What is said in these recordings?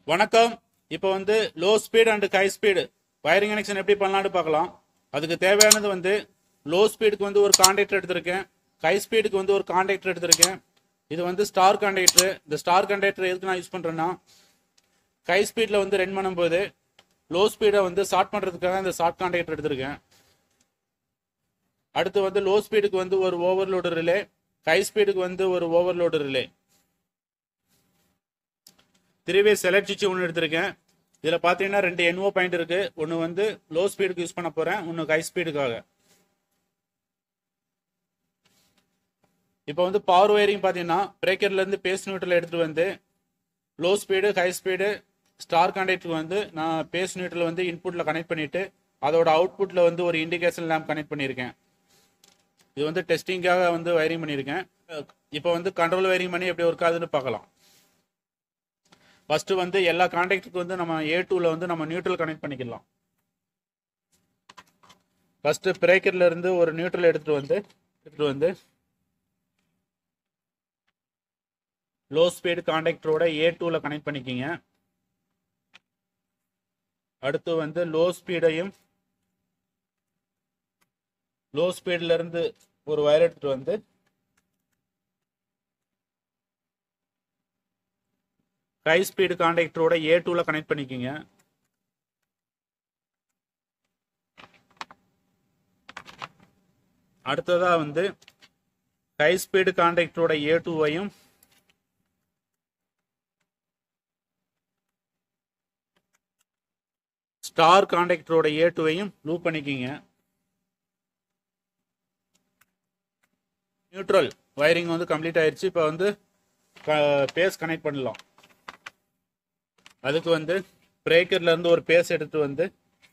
வணக்கம் இப்போ வந்து low speed and high speed wiring connection எப்படி பண்ணலாம்னு பார்க்கலாம் அதுக்கு தேவையானது வந்து லோ ஸ்பீடுக்கு வந்து ஒரு கான்டாக்டர் எடுத்திருக்கேன் ஹை ஸ்பீடுக்கு வந்து ஒரு கான்டாக்டர் எடுத்திருக்கேன் இது வந்து ஸ்டார் கான்டாக்டர் இந்த ஸ்டார் கான்டாக்டர் எதுக்கு நான் யூஸ் பண்ணுறேன்னா ஹை ஸ்பீடில் வந்து ரன் பண்ணும்போது லோ ஸ்பீடை வந்து ஷார்ட் பண்ணுறதுக்காக இந்த ஷார்ட் கான்டாக்டர் எடுத்திருக்கேன் அடுத்து வந்து லோ ஸ்பீடுக்கு வந்து ஒரு ஓவர்லோடு ரிலே ஹை ஸ்பீடுக்கு வந்து ஒரு ஓவர்லோடு ரிலே திருவே செலக்ட் சுவிட்ச் ஒன்று எடுத்திருக்கேன் இதில் பார்த்தீங்கன்னா ரெண்டு என்ஓ பாயிண்ட் இருக்கு ஒன்று வந்து லோ ஸ்பீடுக்கு யூஸ் பண்ண போகிறேன் ஒன்று ஹை ஸ்பீடுக்காக இப்போ வந்து பவர் ஒயரிங் பார்த்தீங்கன்னா பிரேக்கர்லேருந்து பேஸ் நியூட்ரல் எடுத்துகிட்டு வந்து low speed high speed star கான்டாக்டுக்கு வந்து நான் பேஸ் நியூட்ரல் வந்து இன்புட்டில் கனெக்ட் பண்ணிவிட்டு அதோட அவுட்புட்டில் வந்து ஒரு இண்டிகேஷன் லேம்ப் கனெக்ட் பண்ணியிருக்கேன் இது வந்து டெஸ்டிங்காக வந்து வயரிங் பண்ணியிருக்கேன் இப்போ வந்து கண்ட்ரோல் வயரிங் பண்ணி எப்படி ஒர்க் ஆகுதுன்னு பார்க்கலாம் ஃபர்ஸ்ட் வந்து எல்லா கான்டாக்டுக்கு வந்து நம்ம ஏ டூல வந்து நம்ம நியூட்ரல் கனெக்ட் பண்ணிக்கலாம் ஃபர்ஸ்ட் பிரேக்கர்ல இருந்து ஒரு நியூட்ரல் எடுத்துட்டு வந்து எடுத்துட்டு வந்து லோ ஸ்பீடு கான்டாக்டரோட ஏ டூல கனெக்ட் பண்ணிக்கிங்க அடுத்து வந்து லோ ஸ்பீடையும் லோ ஸ்பீட்ல இருந்து ஒரு வயர் எடுத்துட்டு வந்து ஹை ஸ்பீடு கான்டாக்டரோட ஏ டூல கனெக்ட் பண்ணிக்கோங்க அடுத்ததா வந்து ஹை ஸ்பீடு கான்டாக்டரோட ஏ டூவையும் ஸ்டார் கான்டாக்டரோட ஏ டூவையும் லூப் பண்ணிக்கிங்க நியூட்ரல் வயரிங் வந்து கம்ப்ளீட் ஆயிடுச்சு இப்போ வந்து பேஸ் கனெக்ட் பண்ணலாம் அதுக்கு வந்து பிரேக்கர்ல இருந்து ஒரு பேஸ் எடுத்து வந்து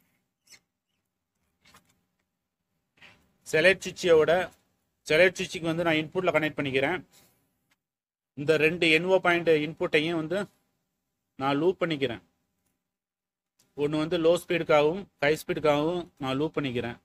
செலக்ட் சுவிட்சியோட செலக்ட் சுவிட்சுக்கு வந்து நான் இன்புட்ல கனெக்ட் பண்ணிக்கிறேன் இந்த ரெண்டு என்ஓ பாயிண்ட் இன்புட்டையும் வந்து நான் லூப் பண்ணிக்கிறேன் ஒன்று வந்து லோ ஸ்பீடுக்காகவும் ஹை ஸ்பீடுக்காகவும் நான் லூப் பண்ணிக்கிறேன்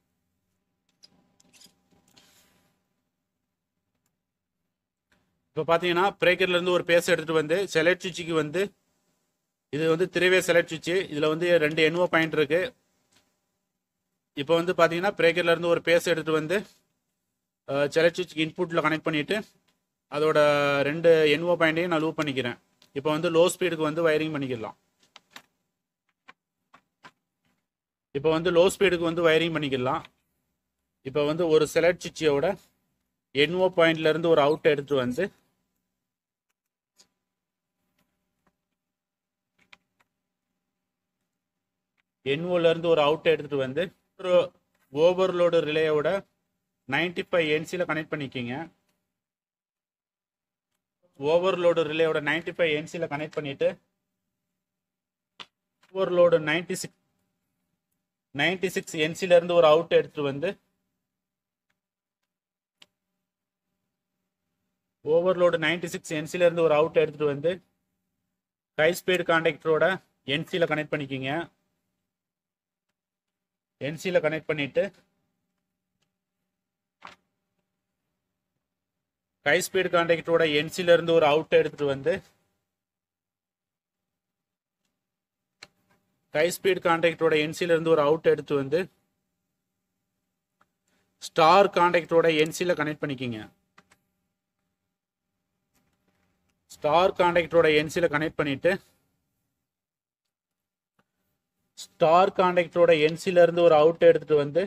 இப்போ பார்த்தீங்கன்னா பிரேக்கர்ல இருந்து ஒரு பேஸ் எடுத்துட்டு வந்து செலக்ட் சுவிட்சுக்கு வந்து இது வந்து திரைவே செலக்ட் சுவிட்ச் இதில் வந்து ரெண்டு என்ஓ பாயிண்ட் இருக்கு இப்போ வந்து பார்த்தீங்கன்னா பிரேக்கர்ல இருந்து ஒரு பேஸ் எடுத்துட்டு வந்து செலக்ட் சுவிட்சுக்கு இன்புட்டில் கனெக்ட் பண்ணிட்டு அதோட ரெண்டு என்ஓ பாயிண்ட்டையும் நான் லூப் பண்ணிக்கிறேன் இப்போ வந்து லோ ஸ்பீடுக்கு வந்து வயரிங் பண்ணிக்கலாம் இப்போ வந்து லோ ஸ்பீடுக்கு வந்து வயரிங் பண்ணிக்கலாம் இப்போ வந்து ஒரு செலக்ட் சுவிட்சோட என்ஓ பாயிண்ட்ல இருந்து ஒரு அவுட் எடுத்து வந்து என்ஓல இருந்து ஒரு அவுட் எடுத்துட்டு வந்து ஒரு ஓவர்லோடு ரிலேயோட நைன்டி ஃபைவ் என்சியில் கனெக்ட் பண்ணிக்கிங்க ஓவர்லோடு ரிலேயோட நைன்டி ஃபைவ் என்சியில் கனெக்ட் பண்ணிட்டு overload ninety six ninety six என்சில இருந்து ஒரு அவுட் எடுத்துட்டு வந்து ஓவர்லோடு நைன்டி சிக்ஸ் என்சில இருந்து ஒரு அவுட் எடுத்துட்டு வந்து ஹை ஸ்பீடு கான்டாக்டரோட என்சியில் கனெக்ட் பண்ணிக்கிங்க என்சியில் கனெக்ட் பண்ணிட்டு ஹை ஸ்பீடு கான்டாக்டரோட என்சில இருந்து ஒரு அவுட் எடுத்துட்டு வந்து ஹை ஸ்பீடு கான்டாக்டரோட என்சில இருந்து ஒரு அவுட் எடுத்து வந்து ஸ்டார் கான்டாக்டரோட என்சியில் கனெக்ட் பண்ணிக்கிங்க ஸ்டார் கான்டாக்டரோட என்சியில் கனெக்ட் பண்ணிட்டு ஸ்டார் கான்டாக்டரோட என்சில இருந்து ஒரு அவுட் எடுத்துட்டு வந்து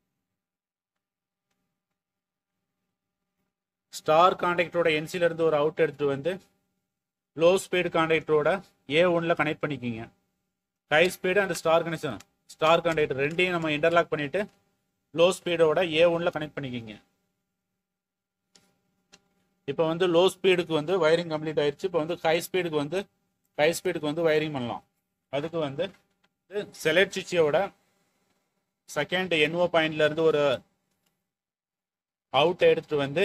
ஸ்டார் கான்டாக்டரோட என்சில இருந்து ஒரு அவுட் எடுத்துட்டு வந்து லோ ஸ்பீடு கான்டாக்டரோட ஏ ஒன்ல கனெக்ட் பண்ணிக்கிங்க high speed and star connection star contactor ரெண்டையும் நம்ம இன்டர்லாக் பண்ணிட்டு லோ ஸ்பீடோட ஏ ஒன்ல கனெக்ட் பண்ணிக்கிங்க இப்போ வந்து லோ ஸ்பீடுக்கு வந்து வயரிங் கம்ப்ளீட் ஆயிடுச்சு இப்போ வந்து ஹை ஸ்பீடுக்கு வந்து ஹை ஸ்பீடுக்கு வந்து வயரிங் பண்ணலாம் அதுக்கு வந்து செலக்ட் சுவிட்சோட செகண்ட் என்ஓ பாயிண்ட்ல இருந்து ஒரு அவுட் எடுத்துட்டு வந்து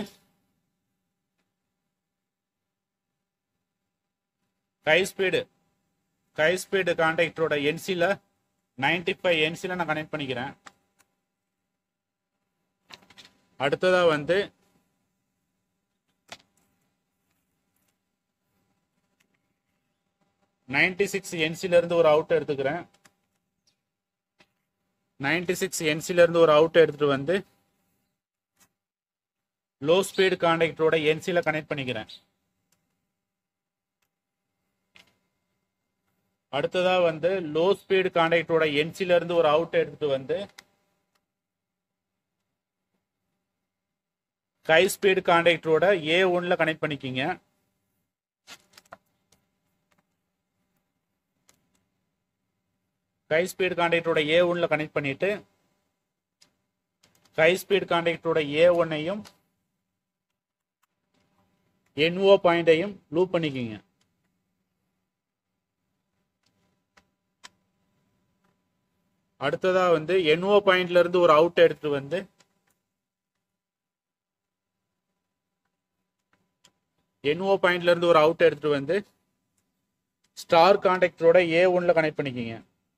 ஹை ஸ்பீடு ஹை ஸ்பீடு கான்டாக்டரோட என்சில நைன்டி ஃபைவ் என்சில நான் கனெக்ட் பண்ணிக்கிறேன் அடுத்ததா வந்து நைன்டி சிக்ஸ் இருந்து ஒரு அவுட் எடுத்துக்கிறேன் நைன்டி சிக்ஸ் இருந்து ஒரு அவுட் எடுத்துட்டு வந்து லோ ஸ்பீடு கான்டாக்டரோட என்சியில் கனெக்ட் பண்ணிக்கிறேன் அடுத்ததா வந்து லோ ஸ்பீடு கான்டாக்டரோட என்சில இருந்து ஒரு அவுட் எடுத்துட்டு வந்து ஹை ஸ்பீடு கான்டாக்டரோட ஏ ஒன்ல கனெக்ட் பண்ணிக்கிங்க ஹை ஸ்பீடு கான்டாக்டரோட ஏ ஒன்ல கனெக்ட் பண்ணிட்டு ஹை ஸ்பீடு கான்டாக்டரோட ஏ ஒன்னையும் என்ஓ பாயிண்டையும் லூப் பண்ணிக்கிங்க அடுத்ததா வந்து என்ஓ பாயிண்ட்ல இருந்து ஒரு அவுட் எடுத்துட்டு வந்து என்ஓ பாயிண்ட்ல இருந்து ஒரு அவுட் எடுத்துட்டு வந்து ஸ்டார் கான்டாக்டரோட ஏ ஒன்ல கனெக்ட் பண்ணிக்கிங்க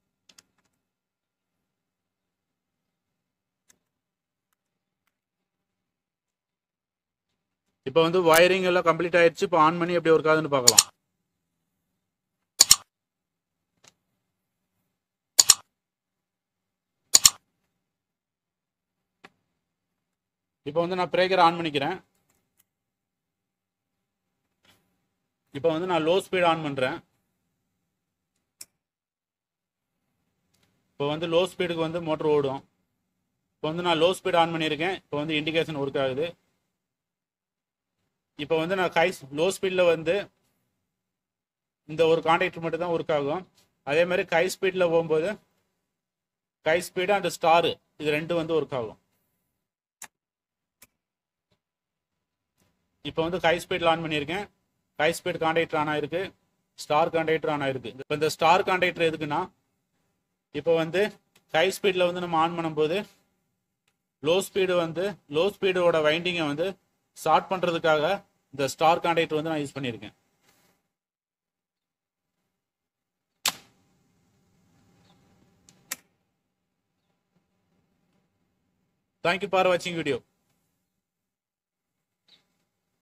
இப்போ வந்து வயரிங் எல்லாம் கம்ப்ளீட் ஆயிடுச்சு இப்போ ஆன் பண்ணி எப்படி ஒர்க் ஆகுதுன்னு பார்க்கலாம் இப்போ வந்து நான் பிரேக்கர் ஆன் பண்ணிக்கிறேன் இப்போ வந்து நான் லோ ஸ்பீட் ஆன் பண்ணுறேன் இப்போ வந்து லோ ஸ்பீடுக்கு வந்து மோட்டர் ஓடும் இப்போ வந்து நான் லோ ஸ்பீட் ஆன் பண்ணியிருக்கேன் இப்போ வந்து இண்டிகேஷன் ஒர்க் ஆகுது இப்போ வந்து நான் ஹை லோ ஸ்பீடில் வந்து இந்த ஒரு கான்டாக்டர் மட்டும் தான் ஒர்க் ஆகும் அதே மாதிரி ஹை ஸ்பீடில் போகும்போது ஹை ஸ்பீடு அண்ட் ஸ்டாரு இது ரெண்டும் வந்து ஒர்க் ஆகும் இப்போ வந்து ஹை ஸ்பீடில் ஆன் பண்ணியிருக்கேன் ஹை ஸ்பீட் கான்டாக்டர் ஆன் ஆயிருக்கு ஸ்டார் கான்டாக்டர் ஆன் ஆயிருக்கு இப்போ இந்த ஸ்டார் கான்டாக்டர் எதுக்குன்னா இப்போ வந்து ஹை ஸ்பீடில் வந்து நம்ம ஆன் பண்ணும்போது லோ ஸ்பீடு வந்து லோ ஸ்பீடோட வைண்டிங்கை வந்து ஷார்ட் பண்ணுறதுக்காக இந்த ஸ்டார் கான்டாக்டர் வந்து நான் யூஸ் பண்ணியிருக்கேன் தேங்க்யூ ஃபார் வாட்சிங் வீடியோ